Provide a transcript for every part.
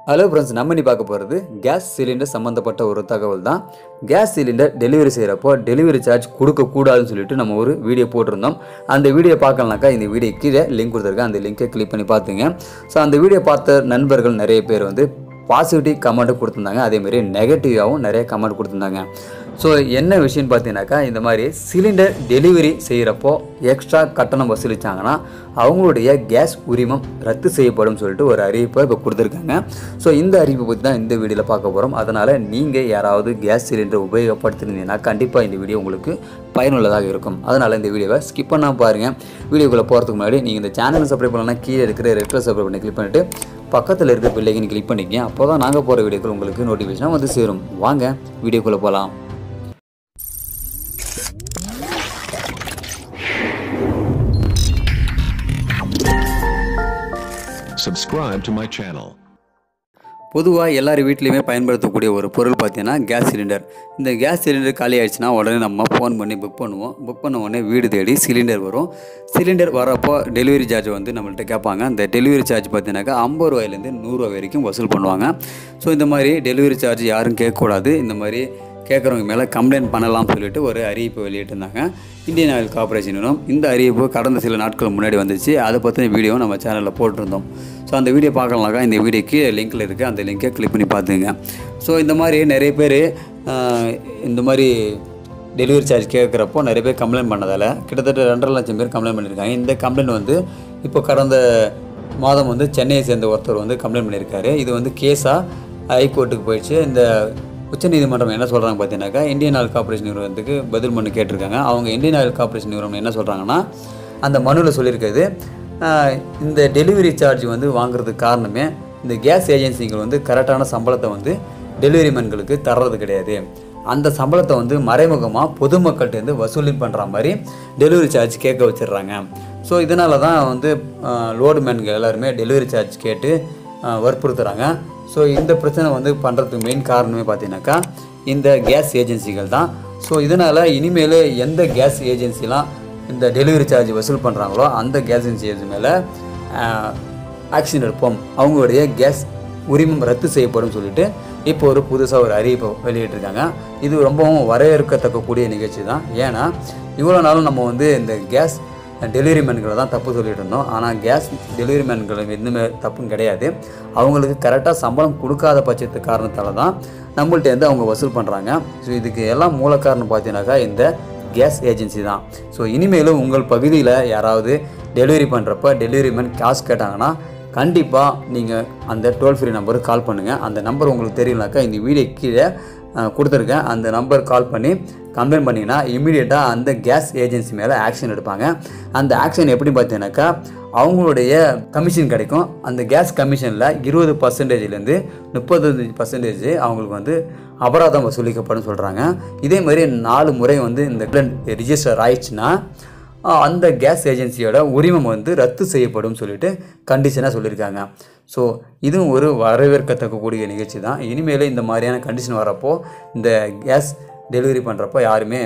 Hello friends நம்ம நீ பார்க்க போகிறது கேஸ் சிலிண்டர் சம்மந்தப்பட்ட ஒரு தகவல் தான் கேஸ் சிலிண்டர் டெலிவரி செய்கிறப்போ டெலிவரி சார்ஜ் கொடுக்கக்கூடாதுன்னு சொல்லிட்டு நம்ம ஒரு வீடியோ போட்டிருந்தோம் அந்த வீடியோ பார்க்கலனாக்கா இந்த வீடியோ கீழே லிங்க் கொடுத்துருக்கேன் அந்த லிங்கை கிளிக் பண்ணி பார்த்துங்க ஸோ அந்த வீடியோ பார்த்த நண்பர்கள் நிறைய பேர் வந்து பாசிட்டிவ் கமெண்ட்டும் கொடுத்துருந்தாங்க அதேமாரி நெகட்டிவாகவும் நிறைய கமெண்ட் கொடுத்துருந்தாங்க ஸோ என்ன விஷயம்னு பார்த்தீங்கன்னாக்கா இந்த மாதிரி சிலிண்டர் டெலிவரி செய்கிறப்போ எக்ஸ்ட்ரா கட்டணம் வசூலித்தாங்கன்னா அவங்களுடைய கேஸ் உரிமம் ரத்து செய்யப்படும் சொல்லிட்டு ஒரு அறிவிப்பை இப்போ கொடுத்துருக்காங்க ஸோ இந்த அறிவிப்பை பற்றி தான் இந்த வீடியோவில் பார்க்க போகிறோம் அதனால் நீங்கள் யாராவது கேஸ் சிலிண்டர் உபயோகப்படுத்தினீங்கன்னா கண்டிப்பாக இந்த வீடியோ உங்களுக்கு பயனுள்ளதாக இருக்கும் அதனால் இந்த வீடியோவை ஸ்கிப் பண்ணாமல் பாருங்கள் வீடியோக்குள்ளே போகிறதுக்கு முன்னாடி நீங்கள் இந்த சேனலை சப்ஸ்கிரைப் பண்ணலாம் கீழே இருக்கிற ரெட் கலர் சப்ஸ்கிரைப் பண்ணி கிளிக் பண்ணிவிட்டு பக்கத்தில் இருக்கிற பிள்ளைங்கன்னு கிளிக் பண்ணிக்கங்க அப்போ தான் நாங்கள் போகிற வீடியோக்கள் உங்களுக்கு நோட்டிஃபிகேஷனாக வந்து சேரும் வாங்க வீடியோக்குள்ளே போகலாம் Subscribe to my channel. பொதுவாக எல்லார் வீட்லேயுமே பயன்படுத்தக்கூடிய ஒரு பொருள் பார்த்தீங்கன்னா கேஸ் சிலிண்டர் இந்த கேஸ் சிலிண்டர் காலி ஆயிடுச்சுன்னா உடனே நம்ம ஃபோன் பண்ணி புக் பண்ணுவோம் புக் பண்ண உடனே வீடு தேடி சிலிண்டர் வரும் சிலிண்டர் வரப்போ டெலிவரி சார்ஜ் வந்து நம்மள்ட்ட கேட்பாங்க அந்த டெலிவரி சார்ஜ் பார்த்தீங்கன்னாக்கா ஐம்பது ரூபாயிலேருந்து நூறுரூவா வரைக்கும் வசூல் பண்ணுவாங்க ஸோ இந்த மாதிரி டெலிவரி சார்ஜ் யாரும் கேட்கக்கூடாது இந்த மாதிரி கேட்குறவங்க மேலே கம்ப்ளைண்ட் பண்ணலாம்னு சொல்லிட்டு ஒரு அறிவிப்பு வெளியிட்டிருந்தாங்க இந்தியன் ஆயில் கார்பரேஷன் நிறுவனம் இந்த அறிவிப்பு கடந்த சில நாட்கள் முன்னாடி வந்துச்சு அதை பற்றின வீடியோ நம்ம சேனலில் போட்டிருந்தோம் ஸோ அந்த வீடியோ பார்க்கலனாக்கா இந்த வீடியோக்கு லிங்க்கில் இருக்குது அந்த லிங்கை கிளிக் பண்ணி பார்த்துங்க ஸோ இந்த மாதிரி நிறைய பேர் இந்த மாதிரி டெலிவரி சார்ஜ் கேட்குறப்போ நிறைய பேர் கம்ப்ளைண்ட் பண்ணதால் கிட்டத்தட்ட ரெண்டரை லட்சம் பேர் கம்ப்ளைண்ட் பண்ணியிருக்காங்க இந்த கம்ப்ளைண்ட் வந்து இப்போ கடந்த மாதம் வந்து சென்னையை சேர்ந்த ஒருத்தர் வந்து கம்ப்ளைண்ட் பண்ணியிருக்காரு இது வந்து கேஸாக ஹைகோர்ட்டுக்கு போயிடுச்சு இந்த உச்சநீதிமன்றம் என்ன சொல்கிறாங்க பார்த்தீங்கன்னாக்கா இந்தியன் ஆயில் கார்பரேஷன் நிறுவனத்துக்கு பதில் மனு கேட்டிருக்காங்க அவங்க இந்தியன் ஆயில் கார்பரேஷன் நிறுவனம் என்ன சொல்கிறாங்கன்னா அந்த மனுவில் சொல்லியிருக்கிறது ஆஹ், இந்த டெலிவரி சார்ஜ் வந்து வாங்குறதுக்கு காரணமே இந்த கேஸ் ஏஜென்சிகள் வந்து கரெக்டான சம்பளத்தை வந்து டெலிவரி மேன்களுக்கு தர்றது கிடையாது அந்த சம்பளத்தை வந்து மறைமுகமாக பொதுமக்கள்கிட்டேருந்து வசூலி பண்ணுற மாதிரி டெலிவரி சார்ஜ் கேட்க வச்சிடுறாங்க ஸோ இதனால தான் வந்து லோடு மேன்கள் எல்லாருமே டெலிவரி சார்ஜ் கேட்டு ஆஹ், வற்புறுத்துறாங்க ஸோ இந்த பிரச்சனை வந்து பண்ணுறதுக்கு மெயின் காரணமே பார்த்தீங்கன்னாக்கா இந்த கேஸ் ஏஜென்சிகள் தான் ஸோ இதனால் இனிமேல் எந்த கேஸ் ஏஜென்சிலாம் இந்த டெலிவரி சார்ஜ் வசூல் பண்ணுறாங்களோ அந்த கேஸ் ஏஜென்சி மேலே ஆக்ஷன் எடுப்போம் அவங்களுடைய கேஸ் உரிமம் ரத்து செய்யப்படும் சொல்லிட்டு இப்போ ஒரு புதுசாக ஒரு அறிவிப்பை வெளியிட்டிருக்காங்க இது ரொம்பவும் வரவேற்கத்தக்கக்கூடிய நிகழ்ச்சி தான் ஏன்னா இவ்வளோ நாளும் நம்ம வந்து இந்த கேஸ் டெலிவரி மேன்களை தான் தப்பு சொல்லிட்டு இருந்தோம் ஆனால் கேஸ் டெலிவரி மேன்கள் எதுவுமே தப்பும் கிடையாது அவங்களுக்கு கரெக்டாக சம்பளம் கொடுக்காத பட்சத்து காரணத்தால் தான் நம்மள்ட்ட இருந்து அவங்க வசூல் பண்ணுறாங்க ஸோ இதுக்கு எல்லாம் மூல காரணம் பார்த்தீங்கன்னாக்கா இந்த கேஸ் ஏஜென்சி தான் ஸோ இனிமேலும் உங்கள் பகுதியில் யாராவது டெலிவரி பண்ணுறப்ப டெலிவரி மேன் காசு கேட்டாங்கன்னா கண்டிப்பாக நீங்கள் அந்த டோல் ஃப்ரீ நம்பருக்கு கால் பண்ணுங்கள் அந்த நம்பர் உங்களுக்கு தெரியலனாக்கா இந்த வீடியோ கீழே அஹ், கொடுத்துருக்கேன் அந்த நம்பர் கால் பண்ணி கம்ப்ளைண்ட் பண்ணிங்கன்னா இமீடியட்டாக அந்த கேஸ் ஏஜென்சி மேலே ஆக்ஷன் எடுப்பாங்க அந்த ஆக்ஷன் எப்படி பார்த்தீங்கன்னாக்கா அவங்களுடைய கமிஷன் கிடைக்கும் அந்த கேஸ் கமிஷனில் இருபது பர்சன்டேஜ்லேருந்து முப்பத்தஞ்சு பர்சன்டேஜ் அவங்களுக்கு வந்து அபராதம் வசூலிக்கப்படும் சொல்கிறாங்க இதே மாதிரி நாலு முறை வந்து இந்த ரிஜிஸ்டர் ஆயிடுச்சுன்னா ஆஹ், அந்த கேஸ் ஏஜென்சியோட உரிமம் வந்து ரத்து செய்யப்படும் சொல்லிட்டு கண்டிஷனாக சொல்லியிருக்காங்க ஸோ இதுவும் ஒரு வரவேற்கத்தக்கக்கூடிய நிகழ்ச்சி தான் இனிமேல் இந்த மாதிரியான கண்டிஷன் வரப்போ இந்த கேஸ் டெலிவரி பண்ணுறப்போ யாருமே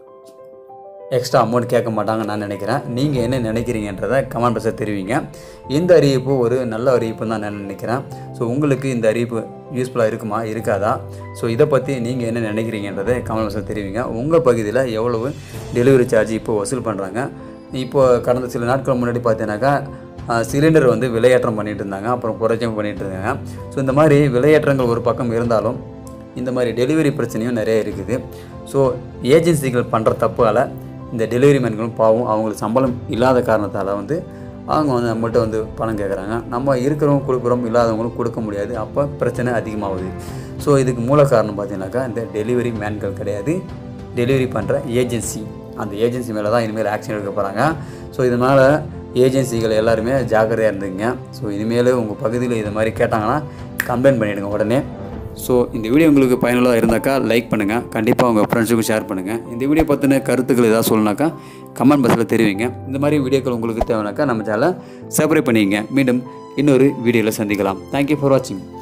எக்ஸ்ட்ரா அமௌண்ட் கேட்க மாட்டாங்கன்னு நான் நினைக்கிறேன் நீங்கள் என்ன நினைக்கிறீங்கன்றதை கமெண்ட் பாக்ஸில் தெரிவிங்க இந்த அறிவிப்பு ஒரு நல்ல அறிவிப்பு தான் நான் நினைக்கிறேன் ஸோ உங்களுக்கு இந்த அறிவிப்பு யூஸ்ஃபுல்லாக இருக்குமா இருக்காதா ஸோ இதை பற்றி நீங்கள் என்ன நினைக்கிறீங்கன்றதை கமெண்ட் பாக்ஸில் தெரிவிங்க உங்கள் பகுதியில் எவ்வளவு டெலிவரி சார்ஜ் இப்போ வசூல் பண்ணுறாங்க இப்போ கடந்த சில நாட்கள் முன்னாடி பார்த்தீங்கன்னாக்கா சிலிண்டர் வந்து விலையேற்றம் பண்ணிட்டு இருந்தாங்க அப்புறம் குறைச்சும் பண்ணிட்டு இருந்தாங்க ஸோ இந்த மாதிரி விலையேற்றங்கள் ஒரு பக்கம் இருந்தாலும் இந்த மாதிரி டெலிவரி பிரச்சனையும் நிறைய இருக்குது ஸோ ஏஜென்சிகள் பண்ணுற தப்பால் இந்த டெலிவரி மேன்களும் பாவம் அவங்களுக்கு சம்பளம் இல்லாத காரணத்தால் வந்து அவங்க வந்து நம்மள்ட்ட வந்து பணம் கேட்குறாங்க நம்ம இருக்கிறவங்க கொடுக்குறோம் இல்லாதவங்களும் கொடுக்க முடியாது அப்போ பிரச்சனை அதிகமாகுது ஸோ இதுக்கு மூல காரணம் பார்த்தீங்கன்னாக்கா இந்த டெலிவரி மேன்கள் கிடையாது டெலிவரி பண்ணுற ஏஜென்சி அந்த ஏஜென்சி மேலே தான் இனிமேல் ஆக்ஷன் எடுக்க போகிறாங்க ஸோ இதனால் ஏஜென்சிகள் எல்லாருமே ஜாக்கிரதையாக இருந்துங்க ஸோ இனிமேல் உங்கள் பகுதியில் இது மாதிரி கேட்டாங்கன்னா கம்ப்ளைண்ட் பண்ணிவிடுங்க உடனே ஸோ இந்த வீடியோ உங்களுக்கு பயனுள்ளதாக இருந்தாக்கா லைக் பண்ணுங்கள் கண்டிப்பாக உங்கள் ஃப்ரெண்ட்ஸுக்கும் ஷேர் பண்ணுங்கள் இந்த வீடியோ பற்றின கருத்துக்கள் ஏதாவது சொல்லணுனாக்கா கமெண்ட் பாக்ஸில் தெரிவிங்க இந்த மாதிரி வீடியோக்கள் உங்களுக்கு தேவைனாக்கா நம்ம சேனலை சப்ஸ்கிரைப் பண்ணிக்கங்க மீண்டும் இன்னொரு வீடியோவில் சந்திக்கலாம் தேங்க்யூ ஃபார் வாட்சிங்